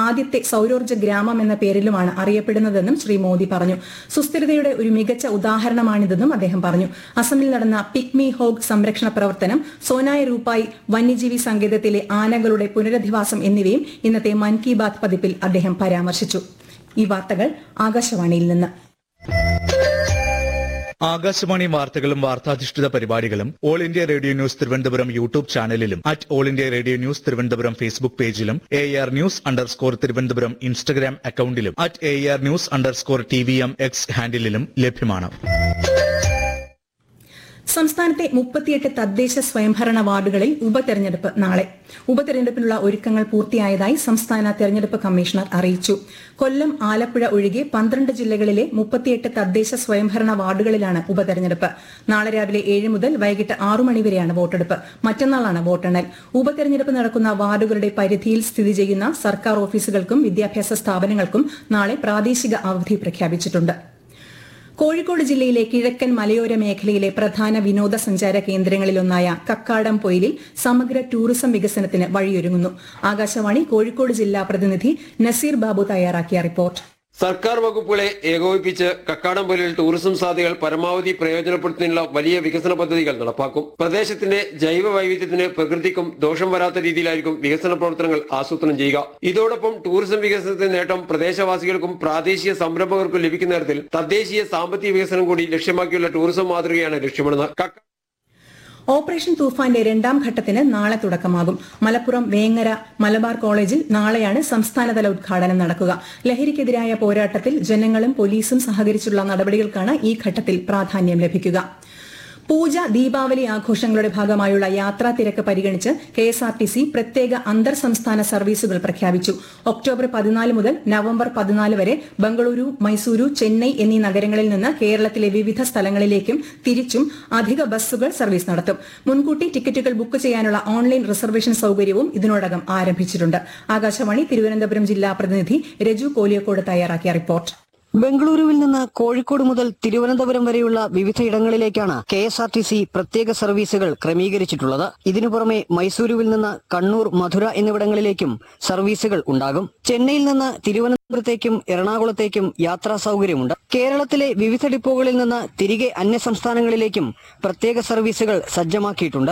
ആദ്യത്തെ സൌരോർജ്ജ ഗ്രാമം എന്ന പേരിലുമാണ് അറിയപ്പെടുന്നതെന്നും ശ്രീ മോദി പറഞ്ഞു സുസ്ഥിരതയുടെ ഒരു മികച്ച ഉദാഹരണമാണിതെന്നും അദ്ദേഹം പറഞ്ഞു അസമിൽ നടന്ന പിക്മി ഹോഗ് സംരക്ഷണ പ്രവർത്തനം സോനായ രൂപായി വന്യജീവി സങ്കേതത്തിലെ ആനകളുടെ പുനരധിവാസം എന്നിവയും ഇന്നത്തെ മൻ കി ബാത് പതിപ്പിൽ അദ്ദേഹം പരാമർശിച്ചു ഈ വാർത്തകൾ ആകാശവാണിയിൽ നിന്ന് ആകാശവാണി വാർത്തകളും വാർത്താധിഷ്ഠിത പരിപാടികളും all India radio news Thiruvananthapuram YouTube ചാനലിലും at all India radio news Thiruvananthapuram Facebook പേജിലും A R news underscore Thiruvananthapuram Instagram അക്കൌണ്ടിലും at A R news underscore T V M X ഹാൻഡിലും ലഭ്യമാണ് സംസ്ഥാനത്തെ മുപ്പത്തിയെട്ട് തദ്ദേശ സ്വയംഭരണ വാർഡുകളിൽ ഉപതെരഞ്ഞെടുപ്പ് നാളെ ഉപതെരഞ്ഞെടുപ്പിനുള്ള ഒരുക്കങ്ങൾ പൂർത്തിയായതായി സംസ്ഥാന തെരഞ്ഞെടുപ്പ് കമ്മീഷണർ അറിയിച്ചു കൊല്ലം ആലപ്പുഴ ഒഴികെ പന്ത്രണ്ട് ജില്ലകളിലെ മുപ്പത്തിയെട്ട് തദ്ദേശ സ്വയംഭരണ വാർഡുകളിലാണ് ഉപതെരഞ്ഞെടുപ്പ് നാളെ രാവിലെ ഏഴ് മുതൽ വൈകിട്ട് ആറു മണിവരെയാണ് വോട്ടെടുപ്പ് മറ്റന്നാളാണ് വോട്ടെണ്ണൽ ഉപതെരഞ്ഞെടുപ്പ് നടക്കുന്ന വാർഡുകളുടെ പരിധിയിൽ സ്ഥിതി ചെയ്യുന്ന സർക്കാർ ഓഫീസുകൾക്കും വിദ്യാഭ്യാസ സ്ഥാപനങ്ങൾക്കും നാളെ പ്രാദേശിക അവധി പ്രഖ്യാപിച്ചിട്ടുണ്ട് കോഴിക്കോട് ജില്ലയിലെ കിഴക്കൻ മലയോര മേഖലയിലെ പ്രധാന വിനോദസഞ്ചാര കേന്ദ്രങ്ങളിലൊന്നായ കക്കാടം പൊയിലിൽ സമഗ്ര ടൂറിസം വികസനത്തിന് വഴിയൊരുങ്ങുന്നു ആകാശവാണി കോഴിക്കോട് ജില്ലാ പ്രതിനിധി നസീർ ബാബു തയ്യാറാക്കിയ റിപ്പോർട്ട് സർക്കാർ വകുപ്പുകളെ ഏകോപിപ്പിച്ച് കക്കാടംപൊലിയിൽ ടൂറിസം സാധ്യതകൾ പരമാവധി പ്രയോജനപ്പെടുത്തുന്നതിനുള്ള വലിയ വികസന പദ്ധതികൾ നടപ്പാക്കും പ്രദേശത്തിന്റെ ജൈവ വൈവിധ്യത്തിന് പ്രകൃതിക്കും ദോഷം വരാത്ത രീതിയിലായിരിക്കും വികസന പ്രവർത്തനങ്ങൾ ആസൂത്രണം ചെയ്യുക ഇതോടൊപ്പം ടൂറിസം വികസനത്തിന്റെ നേട്ടം പ്രദേശവാസികൾക്കും പ്രാദേശിക സംരംഭകർക്കും ലഭിക്കുന്ന തരത്തിൽ തദ്ദേശീയ സാമ്പത്തിക വികസനം കൂടി ലക്ഷ്യമാക്കിയുള്ള ടൂറിസം മാതൃകയാണ് ലക്ഷ്യമിടുന്നത് കക്ക ഓപ്പറേഷൻ തൂഫാന്റെ രണ്ടാം ഘട്ടത്തിന് നാളെ തുടക്കമാകും മലപ്പുറം വേങ്ങര മലബാർ കോളേജിൽ നാളെയാണ് സംസ്ഥാനതല ഉദ്ഘാടനം നടക്കുക ലഹരിക്കെതിരായ പോരാട്ടത്തിൽ ജനങ്ങളും പോലീസും സഹകരിച്ചുള്ള നടപടികൾക്കാണ് ഈ ഘട്ടത്തിൽ പ്രാധാന്യം ലഭിക്കുക പൂജ ദീപാവലി ആഘോഷങ്ങളുടെ ഭാഗമായുള്ള യാത്രാ തിരക്ക് പരിഗണിച്ച് K S R T C പ്രത്യേക അന്തർ സംസ്ഥാന സർവീസുകൾ പ്രഖ്യാപിച്ചു ഒക്ടോബർ പതിനാല് മുതൽ നവംബർ പതിനാല് വരെ ബംഗളൂരു മൈസൂരു ചെന്നൈ എന്നീ നഗരങ്ങളിൽ നിന്ന് കേരളത്തിലെ വിവിധ സ്ഥലങ്ങളിലേക്കും തിരിച്ചും അധിക ബസ്സുകൾ സർവീസ് നടത്തും മുൻകൂട്ടി ടിക്കറ്റുകൾ ബുക്ക് ചെയ്യാനുള്ള ഓൺലൈൻ റിസർവേഷൻ സൌകര്യവും ഇതിനോടകം ആരംഭിച്ചിട്ടുണ്ട് ആകാശവാണി തിരുവനന്തപുരം ജില്ലാ പ്രതിനിധി രജു കോലിയക്കോട് തയ്യാറാക്കിയ റിപ്പോർട്ട് ബംഗളൂരുവിൽ നിന്ന് കോഴിക്കോട് മുതൽ തിരുവനന്തപുരം വരെയുള്ള വിവിധയിടങ്ങളിലേക്കാണ് K S R T C പ്രത്യേക സർവീസുകൾ ക്രമീകരിച്ചിട്ടുള്ളത് ഇതിനു പുറമെ മൈസൂരുവിൽ നിന്ന് കണ്ണൂർ മധുര എന്നിവിടങ്ങളിലേക്കും സർവീസുകൾ ഉണ്ടാകും ചെന്നൈയിൽ നിന്ന് തിരുവനന്തപുരത്തേക്കും എറണാകുളത്തേക്കും യാത്രാ സൗകര്യമുണ്ട് കേരളത്തിലെ വിവിധ ഡിപ്പോകളിൽ നിന്ന് തിരികെ അന്യസംസ്ഥാനങ്ങളിലേക്കും പ്രത്യേക സർവീസുകൾ സജ്ജമാക്കിയിട്ടുണ്ട്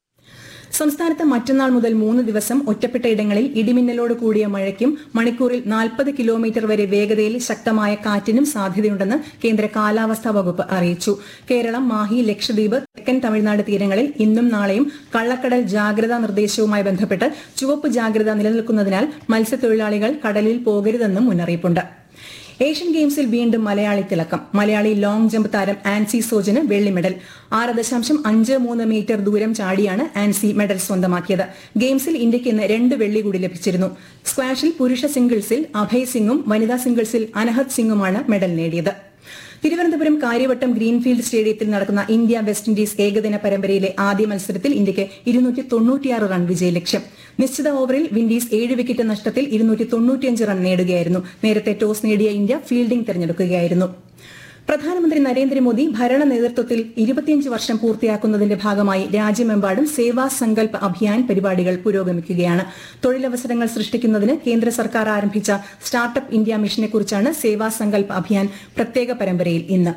സംസ്ഥാനത്ത് മറ്റന്നാൾ മുതൽ മൂന്ന് ദിവസം ഒറ്റപ്പെട്ട ഇടങ്ങളിൽ ഇടിമിന്നലോട് കൂടിയ മഴയ്ക്കും മണിക്കൂറിൽ നാൽപ്പത് കിലോമീറ്റർ വരെ വേഗതയിൽ ശക്തമായ കാറ്റിനും സാധ്യതയുണ്ടെന്ന് കേന്ദ്ര കാലാവസ്ഥാ വകുപ്പ് അറിയിച്ചു കേരളം മാഹി ലക്ഷദ്വീപ് തെക്കൻ തമിഴ്നാട് തീരങ്ങളിൽ ഇന്നും നാളെയും കള്ളക്കടൽ ജാഗ്രതാ നിർദ്ദേശവുമായി ബന്ധപ്പെട്ട് ചുവപ്പ് ജാഗ്രത നിലനിൽക്കുന്നതിനാൽ മത്സ്യത്തൊഴിലാളികൾ കടലിൽ പോകരുതെന്നും മുന്നറിയിപ്പുണ്ട് ഏഷ്യൻ ഗെയിംസിൽ വീണ്ടും മലയാളി തിളക്കം മലയാളി ലോങ് ജമ്പ് താരം ആൻസി സോജന് വെള്ളി മെഡൽ ആറ് ദശാംശം അഞ്ച് മൂന്ന് മീറ്റർ ദൂരം ചാടിയാണ് ആൻസി മെഡൽ സ്വന്തമാക്കിയത് ഗെയിംസിൽ ഇന്ത്യയ്ക്ക് ഇന്ന് രണ്ട് വെള്ളി കൂടി ലഭിച്ചിരുന്നു സ്ക്വാഷിൽ പുരുഷ സിംഗിൾസിൽ അഭയ് സിംഗും വനിതാ സിംഗിൾസിൽ അനഹത് സിംഗുമാണ് മെഡൽ നേടിയത് തിരുവനന്തപുരം കാര്യവട്ടം ഗ്രീൻഫീൽഡ് സ്റ്റേഡിയത്തിൽ നടക്കുന്ന ഇന്ത്യ വെസ്റ്റ് ഇൻഡീസ് ഏകദിന പരമ്പരയിലെ ആദ്യ മത്സരത്തിൽ ഇന്ത്യയ്ക്ക് ഇരുന്നൂറ്റി തൊണ്ണൂറ്റിയാറ് റൺ വിജയ ലക്ഷ്യം നിശ്ചിത ഓവറിൽ വിൻഡീസ് ഏഴ് വിക്കറ്റ് നഷ്ടത്തിൽ ഇരുന്നൂറ്റി തൊണ്ണൂറ്റിയഞ്ച് റൺ നേടുകയായിരുന്നു നേരത്തെ ടോസ് നേടിയ ഇന്ത്യ ഫീൽഡിംഗ് തെരഞ്ഞെടുക്കുകയായിരുന്നു പ്രധാനമന്ത്രി നരേന്ദ്രമോദി ഭരണ നേതൃത്വത്തിൽ ഇരുപത്തിയഞ്ച് വർഷം പൂർത്തിയാക്കുന്നതിന്റെ ഭാഗമായി രാജ്യമെമ്പാടും സേവാ സങ്കൽപ് അഭിയാൻ പരിപാടികൾ പുരോഗമിക്കുകയാണ് തൊഴിലവസരങ്ങൾ സൃഷ്ടിക്കുന്നതിന് കേന്ദ്ര സർക്കാർ ആരംഭിച്ച സ്റ്റാർട്ടപ്പ് ഇന്ത്യ മിഷനെക്കുറിച്ചാണ് സേവാ സങ്കൽപ് അഭിയാൻ പ്രത്യേക പരമ്പരയിൽ ഇന്ന്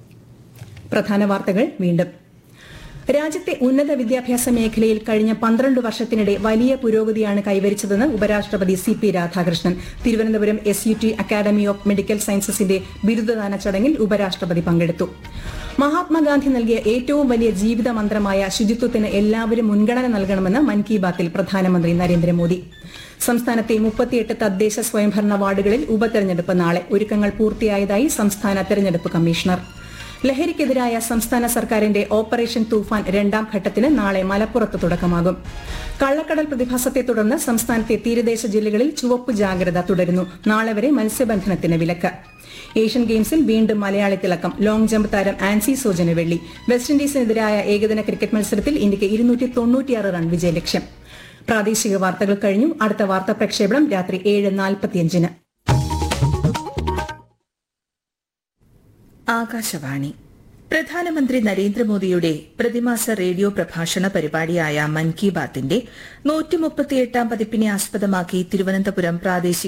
പ്രധാന വാർത്തകൾ വീണ്ടും രാജ്യത്തെ ഉന്നത വിദ്യാഭ്യാസ മേഖലയിൽ കഴിഞ്ഞ പന്ത്രണ്ട് വർഷത്തിനിടെ വലിയ പുരോഗതിയാണ് കൈവരിച്ചതെന്ന് ഉപരാഷ്ട്രപതി C P Radhakrishnan Thiruvananthapuram S U T academy of medical സയൻസസിന്റെ ബിരുദദാന ചടങ്ങിൽ ഉപരാഷ്ട്രപതി പങ്കെടുത്തു മഹാത്മാഗാന്ധി നൽകിയ ഏറ്റവും വലിയ ജീവിത മന്ത്രമായ ശുചിത്വത്തിന് എല്ലാവരും മുൻഗണന നൽകണമെന്ന് മൻ കി ബാത്തിൽ പ്രധാനമന്ത്രി നരേന്ദ്രമോദി സംസ്ഥാനത്തെ മുപ്പത്തിയെട്ട് തദ്ദേശ സ്വയംഭരണ വാർഡുകളിൽ ഉപതെരഞ്ഞെടുപ്പ് നാളെ ഒരുക്കങ്ങൾ പൂർത്തിയായതായി സംസ്ഥാന തെരഞ്ഞെടുപ്പ് കമ്മീഷണർ ലഹരിക്കെതിരായ സംസ്ഥാന സർക്കാരിന്റെ ഓപ്പറേഷൻ തൂഫാൻ രണ്ടാം ഘട്ടത്തിന് നാളെ മലപ്പുറത്ത് തുടക്കമാകും കള്ളക്കടൽ പ്രതിഭാസത്തെ തുടർന്ന് സംസ്ഥാനത്തെ തീരദേശ ജില്ലകളിൽ ചുവപ്പ് ജാഗ്രത തുടരുന്നു നാളെ വരെ മത്സ്യബന്ധനത്തിന് വിലക്ക് ഏഷ്യൻ ഗെയിംസിൽ വീണ്ടും മലയാളി തിളക്കം ലോങ് ജമ്പ് താരം ആൻസി സോജന് വെള്ളി വെസ്റ്റ് ഇൻഡീസിനെതിരായ ഏകദിന ക്രിക്കറ്റ് മത്സരത്തിൽ ഇന്ത്യക്ക് ഇരുന്നൂറ്റി തൊണ്ണൂറ്റിയാറ് റൺ വിജയലക്ഷ്യം പ്രാദേശിക വാർത്തകൾ കഴിഞ്ഞു അടുത്ത വാർത്താ പ്രക്ഷേപണം രാത്രി ഏഴ് നാൽപ്പത്തിയഞ്ചിന് ആകാശവാണി പ്രധാനമന്ത്രി നരേന്ദ്രമോദിയുടെ പ്രതിമാസ റേഡിയോ പ്രഭാഷണ പരിപാടിയായ മൻ കി ബാത്തിന്റെ നൂറ്റി മുപ്പത്തിയെട്ടാം പതിപ്പിനെ ആസ്പദമാക്കി തിരുവനന്തപുരം പ്രാദേശിക